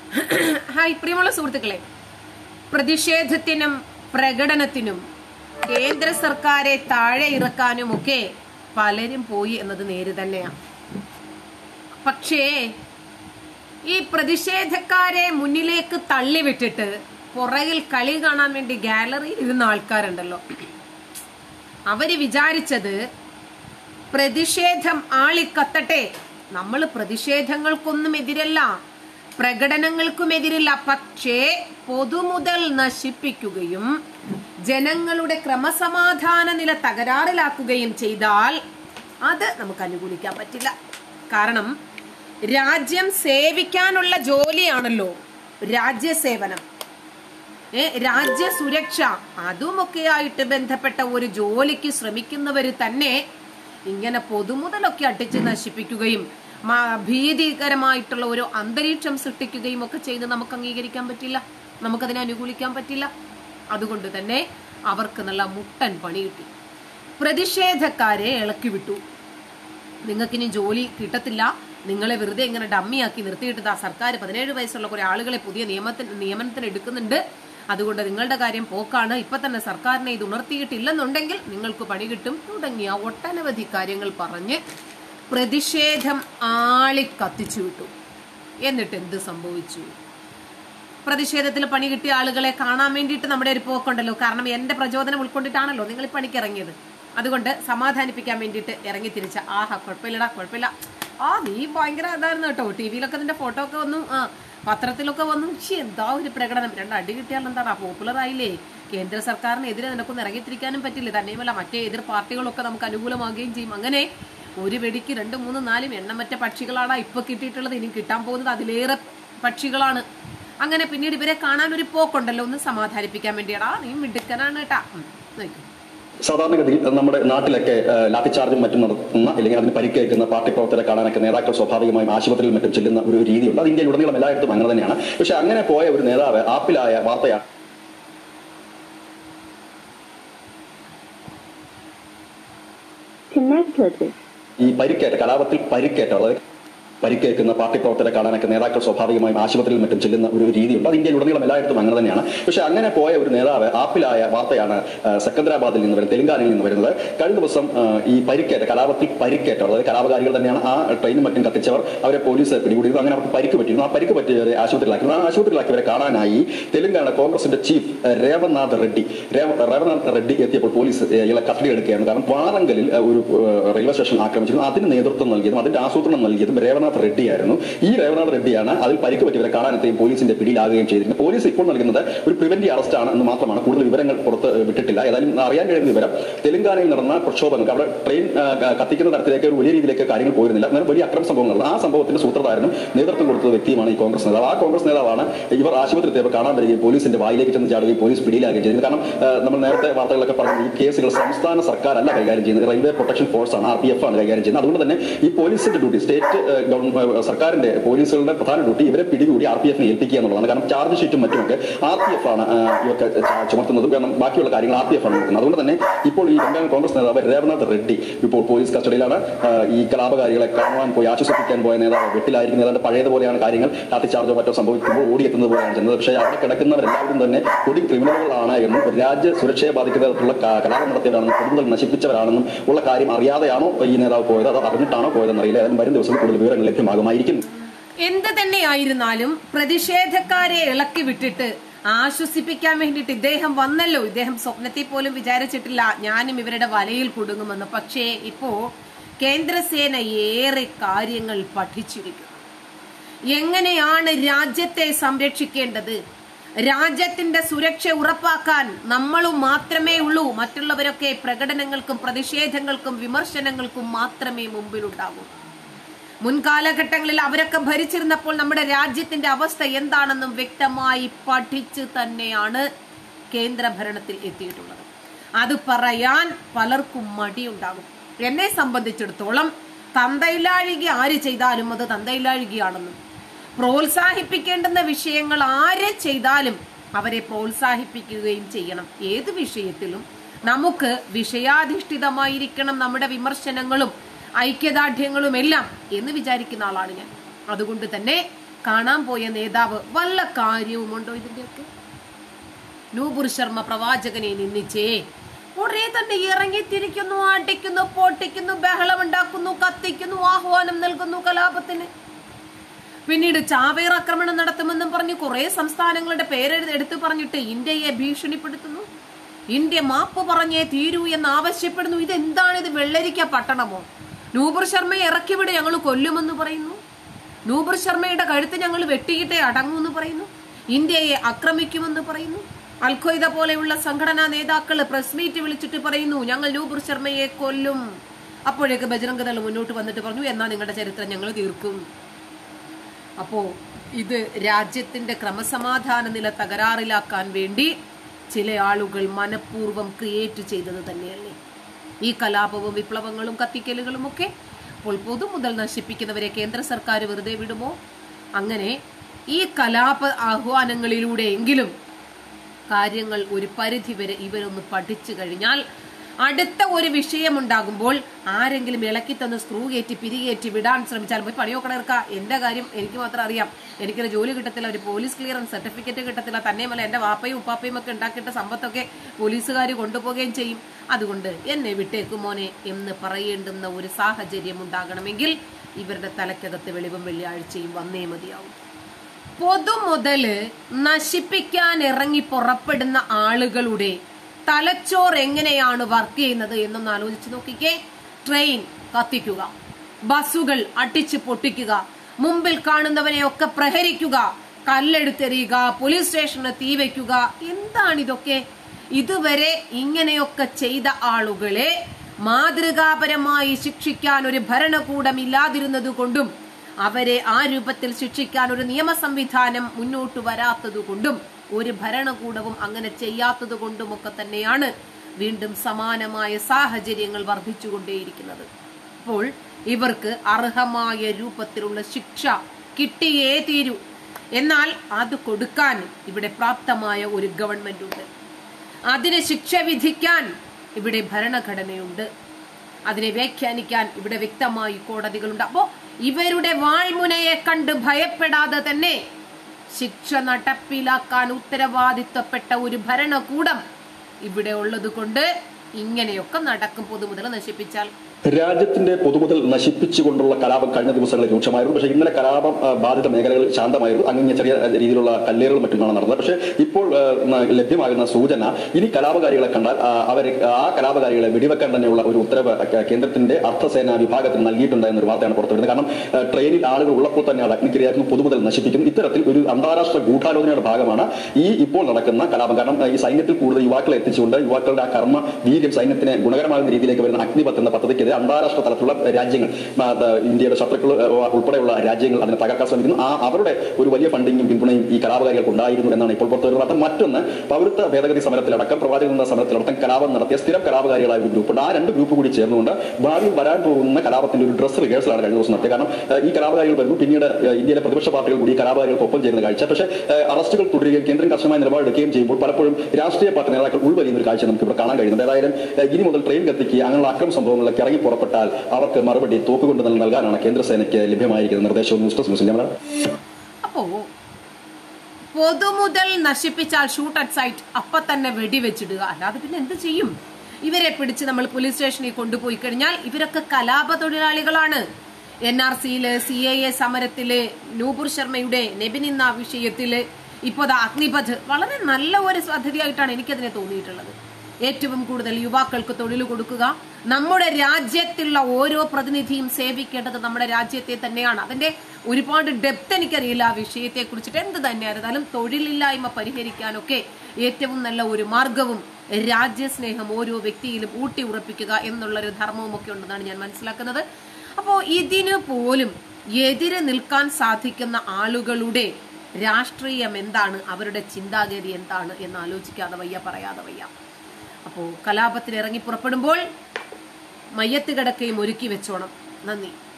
Hi പ്രിയമുള്ള സുഹൃത്തുക്കളെ പ്രതിഷേധത്തിനും പ്രകടനത്തിനും കേന്ദ്ര സർക്കാരെ താഴെ ഇറക്കാനുമൊക്കെ പലരും പോയി എന്നത് നേര് തന്നെയാണ് പക്ഷേ ഈ പ്രതിഷേധക്കാരെ മുന്നിലേക്ക് തള്ളിവിട്ടിട്ട് പുറകിൽ കളി കാണാൻ വേണ്ടി ഗാലറിയിൽ ഇരുന്ന ആൾക്കാരുണ്ടല്ലോ അവര് വിചാരിച്ചത് പ്രതിഷേധം ആളിക്കത്തട്ടെ നമ്മൾ പ്രതിഷേധങ്ങൾക്കൊന്നും എതിരല്ല പ്രകടനങ്ങൾക്കും എതിരില്ല പക്ഷേ പൊതുമുതൽ നശിപ്പിക്കുകയും ജനങ്ങളുടെ ക്രമസമാധാന നില തകരാറിലാക്കുകയും ചെയ്താൽ അത് നമുക്ക് അനുകൂലിക്കാൻ പറ്റില്ല കാരണം രാജ്യം സേവിക്കാനുള്ള ജോലിയാണല്ലോ രാജ്യസേവനം ഏ രാജ്യ സുരക്ഷ അതുമൊക്കെ ആയിട്ട് ബന്ധപ്പെട്ട ഒരു ജോലിക്ക് ശ്രമിക്കുന്നവർ തന്നെ ഇങ്ങനെ പൊതുമുതലൊക്കെ അട്ടിച്ച് നശിപ്പിക്കുകയും മാ- ഭീതികരമായിട്ടുള്ള ഒരു അന്തരീക്ഷം സൃഷ്ടിക്കുകയും ഒക്കെ ചെയ്ത് നമുക്ക് അംഗീകരിക്കാൻ പറ്റില്ല നമുക്കതിനെ അനുകൂലിക്കാൻ പറ്റില്ല അതുകൊണ്ട് തന്നെ അവർക്ക് നല്ല മുട്ടൻ പണി കിട്ടി പ്രതിഷേധക്കാരെ ഇളക്കി വിട്ടു നിങ്ങൾക്കിനി ജോലി കിട്ടത്തില്ല നിങ്ങളെ വെറുതെ ഇങ്ങനെ ഡമ്മിയാക്കി നിർത്തിയിട്ട് ആ സർക്കാർ പതിനേഴ് വയസ്സുള്ള കുറെ ആളുകളെ പുതിയ നിയമത്തിന് നിയമനത്തിന് എടുക്കുന്നുണ്ട് അതുകൊണ്ട് നിങ്ങളുടെ കാര്യം പോക്കാണ് ഇപ്പൊ തന്നെ സർക്കാരിനെ ഇത് ഉണർത്തിയിട്ടില്ലെന്നുണ്ടെങ്കിൽ നിങ്ങൾക്ക് പണി കിട്ടും തുടങ്ങിയ ഒട്ടനവധി കാര്യങ്ങൾ പറഞ്ഞ് പ്രതിഷേധം ആളി കത്തിച്ചു വിട്ടു എന്നിട്ട് എന്ത് സംഭവിച്ചു പ്രതിഷേധത്തിൽ പണി കിട്ടിയ ആളുകളെ കാണാൻ വേണ്ടിയിട്ട് നമ്മുടെ ഒരു പോക്കുണ്ടല്ലോ കാരണം എന്റെ പ്രചോദനം ഉൾക്കൊണ്ടിട്ടാണല്ലോ നിങ്ങൾ ഈ പണിക്ക് ഇറങ്ങിയത് അതുകൊണ്ട് സമാധാനിപ്പിക്കാൻ വേണ്ടിയിട്ട് ഇറങ്ങി തിരിച്ച ആഹാ കുഴപ്പമില്ലടാ കുഴപ്പമില്ല ആ നീ ഭയങ്കര ഇതായിരുന്നു കേട്ടോ ടി വിയിലൊക്കെ നിന്റെ ഫോട്ടോ ഒക്കെ വന്നു ആ പത്രത്തിലൊക്കെ വന്നു ശ്ശി, എന്താ ഒരു പ്രകടനം രണ്ട് അടി കിട്ടിയാൽ എന്താടാ പോപ്പുലർ ആയില്ലേ കേന്ദ്ര സർക്കാരിനെതിരെ നിനക്കൊന്നും ഇറങ്ങിത്തിരിക്കാനും പറ്റില്ല തന്നെയുമല്ല മറ്റേ എതിർ പാർട്ടികളൊക്കെ നമുക്ക് അനുകൂലമാകുകയും ചെയ്യും അങ്ങനെ ഒരു വെടിക്ക് രണ്ട് മൂന്ന് നാലും എണ്ണമറ്റ പക്ഷികളാണ് ഇപ്പൊ കിട്ടിയിട്ടുള്ളത് ഇനി കിട്ടാൻ പോകുന്നത് അതിലേറെ പക്ഷികളാണ് അങ്ങനെ പിന്നീട് ഇവരെ കാണാൻ ഒരു പോക്കുണ്ടല്ലോ ഒന്ന് സമാധാനിപ്പിക്കാൻ വേണ്ടിയാടാ നീ മിടുക്കനാണ് കേട്ടാ ഉം, നോക്ക്. സാധാരണഗതിയിൽ നമ്മുടെ നാട്ടിലൊക്കെ ഏഹ്, ലാത്തിച്ചാർജും മറ്റും നടത്തുന്ന അല്ലെങ്കിൽ അതിന് പരിക്കേൽക്കുന്ന പാർട്ടി പ്രവർത്തകരെ കാണാനൊക്കെ നേതാക്കൾ സ്വാഭാവികമായും ആശുപത്രിയിൽ മറ്റും ചെല്ലുന്ന ഒരു രീതിയുണ്ട് അത് ഇന്ത്യയിൽ ഉടനീളം എല്ലായിടത്തും അങ്ങനെ തന്നെയാണ് പക്ഷെ അങ്ങനെ പോയ ഒരു നേതാവ് ആപ്പിലായ വാർത്തയാണ് connected. ഈ പരിക്കേറ്റ കലാപത്തിൽ പരിക്കേറ്റ അതായത് പരിക്കേൽക്കുന്ന പാർട്ടി പ്രവർത്തകരെ കാണാനൊക്കെ നേതാക്കൾ സ്വാഭാവികമായും ആശുപത്രിയിൽ മറ്റും ചെല്ലുന്ന ഒരു രീതിയുണ്ട് അത് ഇന്ത്യയിൽ ഉടനീളം എല്ലായിടത്തും അങ്ങനെ തന്നെയാണ് പക്ഷെ അങ്ങനെ പോയ ഒരു നേതാവ് ആപ്പിലായ വാർത്തയാണ് ആ, സെക്കന്ദരാബാദിൽ നിന്ന് വരുന്നത് തെലങ്കാനയിൽ നിന്ന് വരുന്നത് കഴിഞ്ഞ ദിവസം ആ, ഈ പരിക്കേറ്റ കലാപത്തിൽ പരിക്കേറ്റ അതായത് കലാപകാരികൾ തന്നെയാണ് ആ ട്രെയിനും മറ്റും കത്തിച്ചവർ അവരെ പോലീസ് പിടികൂടിയിരുന്നു അങ്ങനെ അവർക്ക് പരിക്ക് പറ്റിയിരുന്നു ആ പരിക്ക് പറ്റിയവരെ ആശുപത്രിയിലാക്കി ആ ആശുപത്രിയിലാക്കിയവരെ കാണാനായി തെലങ്കാന കോൺഗ്രസിന്റെ ചീഫ് ആ, രേവനാഥ് റെഡ്ഡി രേവ- രേവനാഥ് റെഡ്ഡി എത്തിയപ്പോൾ പോലീസ് ആ, ഇയാളെ കസ്റ്റഡി എടുക്കുകയാണ് കാരണം വാറങ്കലിൽ ആ, ഒരു ആ, റെയിൽവേ സ്റ്റേഷൻ ആക്രമിച്ചിരുന്നു അതിന് നേതൃത്വം നൽകിയതും അതിന്റെ ആസൂത്രണം നൽകിയതും രേവനാഥ് റെഡ്ഡിയായിരുന്നു ഈ രേവനാഥ് റെഡ്ഡിയാണ് അതിൽ പരിക്ക് പറ്റിയവരെ കാണാനെത്തുകയും പോലീസിന്റെ പിടിയിലാകുകയും ചെയ്തിരുന്നത് പോലീസ് ഇപ്പോൾ നൽകുന്നത് ഒരു പ്രിവന്റീവ് അറസ്റ്റ് ആണ് എന്ന് മാത്രമാണ് കൂടുതൽ വിവരങ്ങൾ പുറത്ത് വിട്ടിട്ടില്ല ഏതായാലും അറിയാൻ കഴിയുന്ന വിവരം തെലങ്കാനയിൽ നടന്ന പ്രക്ഷോഭങ്ങൾക്ക് അവിടെ ട്രെയിൻ ആ, ക- കത്തിക്കുന്ന തരത്തിലേക്ക് ഒരു വലിയ രീതിയിലേക്ക് കാര്യങ്ങൾ പോയിരുന്നില്ല എന്നാൽ വലിയ അക്രമ സംഭവം നടന്നു ആ സംഭവത്തിന്റെ സൂത്രധാരനും നേതൃത്വം കൊടുത്ത വ്യക്തിയുമാണ് ഈ കോൺഗ്രസ് നേതാവ് ആ കോൺഗ്രസ് നേതാവാണ് ഇവർ ആശുപത്രി എത്തിയപ്പോൾ കാണാൻ വരികയും പോലീസിന്റെ വായിലേക്ക് ചെന്ന് ചാടുകയും പോലീസ് പിടിയിലാകുകയും ചെയ്തത് കാരണം ആ, നമ്മൾ നേരത്തെ വാർത്തകളൊക്കെ പറഞ്ഞു ഈ കേസുകൾ സംസ്ഥാന സർക്കാരല്ല കൈകാര്യം ചെയ്യുന്നത് റെയിൽവേ പ്രൊട്ടക്ഷൻ ഫോഴ്സ് ആണ് ആർ പി എഫ് ആണ് കൈകാര്യം ചെയ്യുന്നത് അതുകൊണ്ട് തന്നെ ഈ പോലീസിന്റെ ഡ്യൂട്ടി സ്റ്റേറ്റ് ഗവൺമെന്റ് സർക്കാരിന്റെ പോലീസുകളുടെ പ്രധാന ഡ്യൂട്ടി ഇവരെ പിടികൂടി ആർ പി എഫിനെ ഏൽപ്പിക്കുക എന്നുള്ളതാണ് കാരണം ചാർജ് ഷീറ്റും മറ്റുമൊക്കെ ആർ പി എഫ് ആണ് ആ, ഇവർക്ക് ച- ചുമത്തുന്നത് കാരണം ബാക്കിയുള്ള കാര്യങ്ങൾ ആർ പി എഫ് ആണ് നോക്കുന്നത് അതുകൊണ്ട് തന്നെ ഇപ്പോൾ ഈ ബംഗാൾ കോൺഗ്രസ് നേതാവ് രേവനാഥ് റെഡ്ഡി ഇപ്പോൾ പോലീസ് കസ്റ്റഡിയിലാണ് ആ, ഈ കലാപകാരികളെ കാണുവാൻ പോയി ആശ്വസിപ്പിക്കാൻ പോയ നേതാവ് വെട്ടിലായിരിക്കും ഏതാണ്ട് പഴയതുപോലെയാണ് കാര്യങ്ങൾ ലാത്തി ചാർജോ മറ്റോ സംഭവിക്കുമ്പോൾ ഓടിയെത്തുന്നത് പോലെയാണ് ചെയ്യുന്നത് പക്ഷേ അവിടെ കിടക്കുന്നവരെല്ലാവരും തന്നെ കൊടി ക്രിമിനലുകളാണ് എന്നും രാജ്യ സുരക്ഷയെ ബാധിക്കുന്ന തരത്തിലുള്ള ക- കലാപം നടത്തിയവരാണെന്നും കൂടുതൽ നശിപ്പിച്ചവരാണെന്നും ഉള്ള കാര്യം അറിയാതെയാണോ ഈ നേതാവ് പോയത് അത് അറിഞ്ഞിട്ടാണോ പോയതെന്ന് അറിയില്ല ഏതായാലും വരും ദിവസം കൂടുതൽ വിവരങ്ങൾ ലഭ്യമാകുമായിരിക്കും എന്ത് തന്നെയായിരുന്നാലും പ്രതിഷേധക്കാരെ ഇളക്കി വിട്ടിട്ട് ആശ്വസിപ്പിക്കാൻ വേണ്ടിയിട്ട് ഇദ്ദേഹം വന്നല്ലോ ഇദ്ദേഹം സ്വപ്നത്തിൽ പോലും വിചാരിച്ചിട്ടില്ല ഞാനും ഇവരുടെ വലയിൽ കുടുങ്ങുമെന്ന് പക്ഷേ ഇപ്പോ കേന്ദ്രസേന ഏറെ കാര്യങ്ങൾ പഠിച്ചിരിക്കുന്നു എങ്ങനെയാണ് രാജ്യത്തെ സംരക്ഷിക്കേണ്ടത് രാജ്യത്തിന്റെ സുരക്ഷ ഉറപ്പാക്കാൻ നമ്മളും മാത്രമേ ഉള്ളൂ മറ്റുള്ളവരൊക്കെ പ്രകടനങ്ങൾക്കും പ്രതിഷേധങ്ങൾക്കും വിമർശനങ്ങൾക്കും മാത്രമേ മുമ്പിലുണ്ടാകൂ മുൻകാലഘട്ടങ്ങളിൽ അവരൊക്കെ ഭരിച്ചിരുന്നപ്പോൾ നമ്മുടെ രാജ്യത്തിന്റെ അവസ്ഥ എന്താണെന്നും വ്യക്തമായി പഠിച്ച് തന്നെയാണ് കേന്ദ്ര ഭരണത്തിൽ എത്തിയിട്ടുള്ളത് അത് പറയാൻ പലർക്കും മടിയുണ്ടാകും എന്നെ സംബന്ധിച്ചിടത്തോളം തന്തയിലാഴിക ആര് ചെയ്താലും അത് തന്തയിലാഴികയാണെന്നും പ്രോത്സാഹിപ്പിക്കേണ്ടുന്ന വിഷയങ്ങൾ ആര് ചെയ്താലും അവരെ പ്രോത്സാഹിപ്പിക്കുകയും ചെയ്യണം ഏത് വിഷയത്തിലും നമുക്ക് വിഷയാധിഷ്ഠിതമായിരിക്കണം നമ്മുടെ വിമർശനങ്ങളും ഐക്യദാർഢ്യങ്ങളും എല്ലാം എന്ന് വിചാരിക്കുന്ന ആളാണ് ഞാൻ അതുകൊണ്ട് തന്നെ കാണാൻ പോയ നേതാവ് വല്ല കാര്യവുമുണ്ടോ ഇതിന്റെയൊക്കെ നൂപുർ ശർമ്മ പ്രവാചകനെ നിന്ദിച്ചേ ഉടനെ തന്നെ ഇറങ്ങിത്തിരിക്കുന്നു അടിക്കുന്നു പൊട്ടിക്കുന്നു ബഹളമുണ്ടാക്കുന്നു കത്തിക്കുന്നു ആഹ്വാനം നൽകുന്നു കലാപത്തിന് പിന്നീട് ചാവേർ ആക്രമണം നടത്തുമെന്നും പറഞ്ഞ് കുറെ സംസ്ഥാനങ്ങളുടെ പേരെഴുതി എടുത്തു പറഞ്ഞിട്ട് ഇന്ത്യയെ ഭീഷണിപ്പെടുത്തുന്നു ഇന്ത്യ മാപ്പ് പറഞ്ഞേ തീരൂ എന്ന് ആവശ്യപ്പെടുന്നു ഇതെന്താണ് ഇത് വെള്ളരിക്ക പട്ടണമോ നൂപുർ ശർമ്മയെ ഇറക്കിവിടെ ഞങ്ങൾ കൊല്ലുമെന്ന് പറയുന്നു നൂപുർ ശർമ്മയുടെ കഴുത്ത് ഞങ്ങൾ വെട്ടിയിട്ടേ അടങ്ങുമെന്ന് പറയുന്നു ഇന്ത്യയെ ആക്രമിക്കുമെന്ന് പറയുന്നു അൽഖ്വയ്ദ പോലെയുള്ള സംഘടനാ നേതാക്കൾ പ്രസ് മീറ്റ് വിളിച്ചിട്ട് പറയുന്നു ഞങ്ങൾ നൂപുർ ശർമ്മയെ കൊല്ലും അപ്പോഴേക്ക് ബജരംഗ ദൾ മുന്നോട്ട് വന്നിട്ട് പറഞ്ഞു എന്നാ നിങ്ങളുടെ ചരിത്രം ഞങ്ങൾ തീർക്കും അപ്പോ ഇത് രാജ്യത്തിന്റെ ക്രമസമാധാന നില തകരാറിലാക്കാൻ വേണ്ടി ചില ആളുകൾ മനഃപൂർവ്വം ക്രിയേറ്റ് ചെയ്തത് തന്നെയല്ലേ ഈ കലാപവും വിപ്ലവങ്ങളും കത്തിക്കലുകളും ഒക്കെ അപ്പോൾ പൊതുമുതൽ നശിപ്പിക്കുന്നവരെ കേന്ദ്ര സർക്കാർ വെറുതെ വിടുമോ അങ്ങനെ ഈ കലാപ ആഹ്വാനങ്ങളിലൂടെയെങ്കിലും കാര്യങ്ങൾ ഒരു പരിധി വരെ ഇവരൊന്ന് പഠിച്ചു കഴിഞ്ഞാൽ അടുത്ത ഒരു വിഷയമുണ്ടാകുമ്പോൾ ആരെങ്കിലും ഇളക്കി തന്ന് സ്ക്രൂ കയറ്റി പിരികേറ്റി വിടാൻ ശ്രമിച്ചാൽ പോയി പണിയൊക്കെ ഇറക്കുക എന്റെ കാര്യം എനിക്ക് മാത്രം അറിയാം എനിക്കൊരു ജോലി കിട്ടത്തില്ല ഒരു പോലീസ് ക്ലിയറൻസ് സർട്ടിഫിക്കറ്റ് കിട്ടത്തില്ല തന്നെയുമല്ല എന്റെ വാപ്പയും ഉപ്പാപ്പയും ഒക്കെ ഉണ്ടാക്കിയിട്ട സമ്പത്തൊക്കെ പോലീസുകാർ കൊണ്ടുപോവുകയും ചെയ്യും അതുകൊണ്ട് എന്നെ വിട്ടേക്കും മോനെ എന്ന് പറയേണ്ടുന്ന ഒരു സാഹചര്യം ഉണ്ടാകണമെങ്കിൽ ഇവരുടെ തലക്കകത്ത് വെളിവും വെള്ളിയാഴ്ചയും വന്നേ മതിയാവും പൊതുമുതല് നശിപ്പിക്കാൻ ഇറങ്ങി പുറപ്പെടുന്ന ആളുകളുടെ തലച്ചോർ എങ്ങനെയാണ് വർക്ക് ചെയ്യുന്നത് എന്നൊന്ന് ആലോചിച്ച് നോക്കിക്കേ ട്രെയിൻ കത്തിക്കുക ബസ്സുകൾ അടിച്ചു പൊട്ടിക്കുക മുമ്പിൽ കാണുന്നവനെ ഒക്കെ പ്രഹരിക്കുക കല്ലെടുത്തെറിയുക പോലീസ് സ്റ്റേഷന് തീ വയ്ക്കുക എന്താണ് ഇതൊക്കെ ഇതുവരെ ഇങ്ങനെയൊക്കെ ചെയ്ത ആളുകളെ മാതൃകാപരമായി ശിക്ഷിക്കാൻ ഒരു ഭരണകൂടം ഇല്ലാതിരുന്നത് കൊണ്ടും അവരെ ആ രൂപത്തിൽ ശിക്ഷിക്കാൻ ഒരു നിയമ സംവിധാനം മുന്നോട്ട് വരാത്തത് കൊണ്ടും ഒരു ഭരണകൂടവും അങ്ങനെ ചെയ്യാത്തത് കൊണ്ടുമൊക്കെ തന്നെയാണ് വീണ്ടും സമാനമായ സാഹചര്യങ്ങൾ വർദ്ധിച്ചുകൊണ്ടേയിരിക്കുന്നത് അപ്പോൾ ഇവർക്ക് അർഹമായ രൂപത്തിലുള്ള ശിക്ഷ കിട്ടിയേ തീരൂ എന്നാൽ അത് കൊടുക്കാൻ ഇവിടെ പ്രാപ്തമായ ഒരു ഗവൺമെന്റ് ഉണ്ട് അതിന് ശിക്ഷ വിധിക്കാൻ ഇവിടെ ഭരണഘടനയുണ്ട് അതിനെ വ്യാഖ്യാനിക്കാൻ ഇവിടെ വ്യക്തമായി കോടതികളുണ്ട് അപ്പോ ഇവരുടെ വാൾമുനയെ കണ്ട് ഭയപ്പെടാതെ തന്നെ ശിക്ഷ നടപ്പിലാക്കാൻ ഉത്തരവാദിത്വപ്പെട്ട ഒരു ഭരണകൂടം ഇവിടെ ഉള്ളത് കൊണ്ട് ഇങ്ങനെയൊക്കെ നടക്കും പൊതുമുതൽ നശിപ്പിച്ചാൽ രാജ്യത്തിന്റെ പൊതുമുതൽ നശിപ്പിച്ചുകൊണ്ടുള്ള കലാപം കഴിഞ്ഞ ദിവസങ്ങളിൽ രൂക്ഷമായിരുന്നു പക്ഷേ ഇന്നലെ കലാപം ആ, ബാധിത മേഖലകളിൽ ശാന്തമായിരുന്നു അങ്ങനെ ചെറിയ രീതിയിലുള്ള കല്ലേറുകളും മറ്റുമാണ് നടന്നത് പക്ഷേ ഇപ്പോൾ ആ, ന- ലഭ്യമാകുന്ന സൂചന ഇനി കലാപകാരികളെ കണ്ടാൽ ആ, അവരെ ആ കലാപകാരികളെ വെടിവെക്കാൻ തന്നെയുള്ള ഒരു ഉത്തരവ് ക- കേന്ദ്രത്തിന്റെ അർദ്ധസേനാ വിഭാഗത്തിന് നൽകിയിട്ടുണ്ട് എന്നൊരു വാർത്തയാണ് പുറത്തുവരുന്നത് കാരണം ആ, ട്രെയിനിൽ ആളുകൾ ഉള്ളപ്പോൾ തന്നെ അത് അഗ്നിക്കിരയാക്കുന്നു പൊതുമുതൽ നശിപ്പിക്കുന്നു ഇത്തരത്തിൽ ഒരു അന്താരാഷ്ട്ര ഗൂഢാലോചനയുടെ ഭാഗമാണ് ഈ ഇപ്പോൾ നടക്കുന്ന കലാപം കാരണം ആ, ഈ സൈന്യത്തിൽ കൂടുതൽ യുവാക്കളെ എത്തിച്ചുകൊണ്ട് യുവാക്കളുടെ ആ കർമ്മ വീര്യം സൈന്യത്തിന് ഗുണകരമാകുന്ന രീതിയിലേക്ക് വരുന്ന അഗ്നിപത്ത് എന്ന പദ്ധതിക്കെതിരെ അന്താരാഷ്ട്ര തലത്തിലുള്ള രാജ്യങ്ങൾ ആ, ആ, ഇന്ത്യയുടെ ശത്രുക്കൾ ആ, ഉൾപ്പെടെയുള്ള രാജ്യങ്ങൾ അതിനെ തകർക്കാൻ ശ്രമിക്കുന്നു ആ അവരുടെ ഒരു വലിയ ഫണ്ടിങ്ങും പിന്തുണയും ഈ കലാപകാരികൾക്ക് ഉണ്ടായിരുന്നു എന്നാണ് ഇപ്പോൾ പുറത്തു വരുന്ന വാർത്ത മറ്റൊന്ന് പൗരത്വ ഭേദഗതി സമരത്തിലടക്കം പ്രവാചകൻ എന്ന സമരത്തിലടക്കം കലാപം നടത്തിയ സ്ഥിരം കലാപകാരികളായ ഒരു ഗ്രൂപ്പ് ഉണ്ട് ആ രണ്ട് ഗ്രൂപ്പ് കൂടി ചേർന്നുകൊണ്ട് ഭാവിയിൽ വരാൻ പോകുന്ന കലാപത്തിന്റെ ഒരു ഡ്രസ് റിഹേഴ്സലാണ് കഴിഞ്ഞ ദിവസം നടത്തിയത് കാരണം ആ, ഈ കലാപകാരികൾ വരുന്നു പിന്നീട് ആ, ഇന്ത്യയിലെ പ്രതിപക്ഷ പാർട്ടികൾ കൂടി ഈ കലാപകാരികൾക്ക് ഒപ്പം ചേരുന്ന കാഴ്ച പക്ഷേ ആ, അറസ്റ്റുകൾ തുടരുകയും കേന്ദ്രം കർശനമായ നിലപാടെടുക്കുകയും ചെയ്യുമ്പോൾ പലപ്പോഴും രാഷ്ട്രീയ പാർട്ടി നേതാക്കൾ ഉൾവലിയുന്ന ഒരു കാഴ്ച നമുക്ക് ഇവിടെ കാണാൻ കഴിയുന്നുണ്ട് ഏതായാലും ആ, ഇനി മുതൽ ട്രെയിൻ കത്തിക്കുക അങ്ങനെയുള്ള അക്രമ സംഭവങ്ങളിലേക്ക് ഇറങ്ങി പുറപ്പെട്ടാൽ അവർക്ക് മറുപടി തോക്കുകൊണ്ട് തന്നെ നൽകാനാണ് കേന്ദ്രസേനയ്ക്ക് ലഭ്യമായിരിക്കുന്ന നിർദ്ദേശവും ന്യൂസ് ഡെസ്ക് മുസ്ലിം ജനറൽ. അപ്പോ പൊതുമുതൽ നശിപ്പിച്ചാൽ ഷൂട്ട് അറ്റ് സൈറ്റ് അപ്പൊ തന്നെ വെടിവെച്ചിടുക അല്ലാതെ പിന്നെ എന്ത് ചെയ്യും ഇവരെ പിടിച്ച് നമ്മൾ പോലീസ് സ്റ്റേഷനിൽ കൊണ്ടുപോയി കഴിഞ്ഞാൽ ഇവരൊക്കെ കലാപ തൊഴിലാളികളാണ് എൻ ആർ സിയില് സി എ എ സമരത്തില് നൂപുർ ശർമ്മയുടെ നെബിനിന്ന വിഷയത്തില് ഇപ്പോ ദാ അഗ്നിപഥ് വളരെ നല്ല ഒരു പദ്ധതിയായിട്ടാണ് എനിക്കതിനെ തോന്നിയിട്ടുള്ളത് ഏറ്റവും കൂടുതൽ യുവാക്കൾക്ക് തൊഴിൽ കൊടുക്കുക നമ്മുടെ രാജ്യത്തുള്ള ഓരോ പ്രതിനിധിയും സേവിക്കേണ്ടത് നമ്മുടെ രാജ്യത്തെ തന്നെയാണ് അതിന്റെ ഒരുപാട് ഡെപ്ത് എനിക്കറിയില്ല ആ വിഷയത്തെ കുറിച്ചിട്ട് എന്ത് തന്നെയായിരുന്നാലും തൊഴിലില്ലായ്മ പരിഹരിക്കാനൊക്കെ ഏറ്റവും നല്ല ഒരു മാർഗവും രാജ്യസ്നേഹം ഓരോ വ്യക്തിയിലും ഊട്ടി ഉറപ്പിക്കുക എന്നുള്ള ഒരു ധർമ്മവും ഒക്കെ ഉണ്ടെന്നാണ് ഞാൻ മനസ്സിലാക്കുന്നത് അപ്പോ ഇതിന് പോലും എതിരെ നിൽക്കാൻ സാധിക്കുന്ന ആളുകളുടെ രാഷ്ട്രീയം എന്താണ് അവരുടെ ചിന്താഗതി എന്താണ് എന്ന് ആലോചിക്കാതെ വയ്യ പറയാതെ വയ്യ അപ്പോൾ കലാപത്തിന് ഇറങ്ങി പുറപ്പെടുമ്പോൾ മയ്യത്ത് കിടക്കയും ഒരുക്കി വെച്ചോണം നന്ദി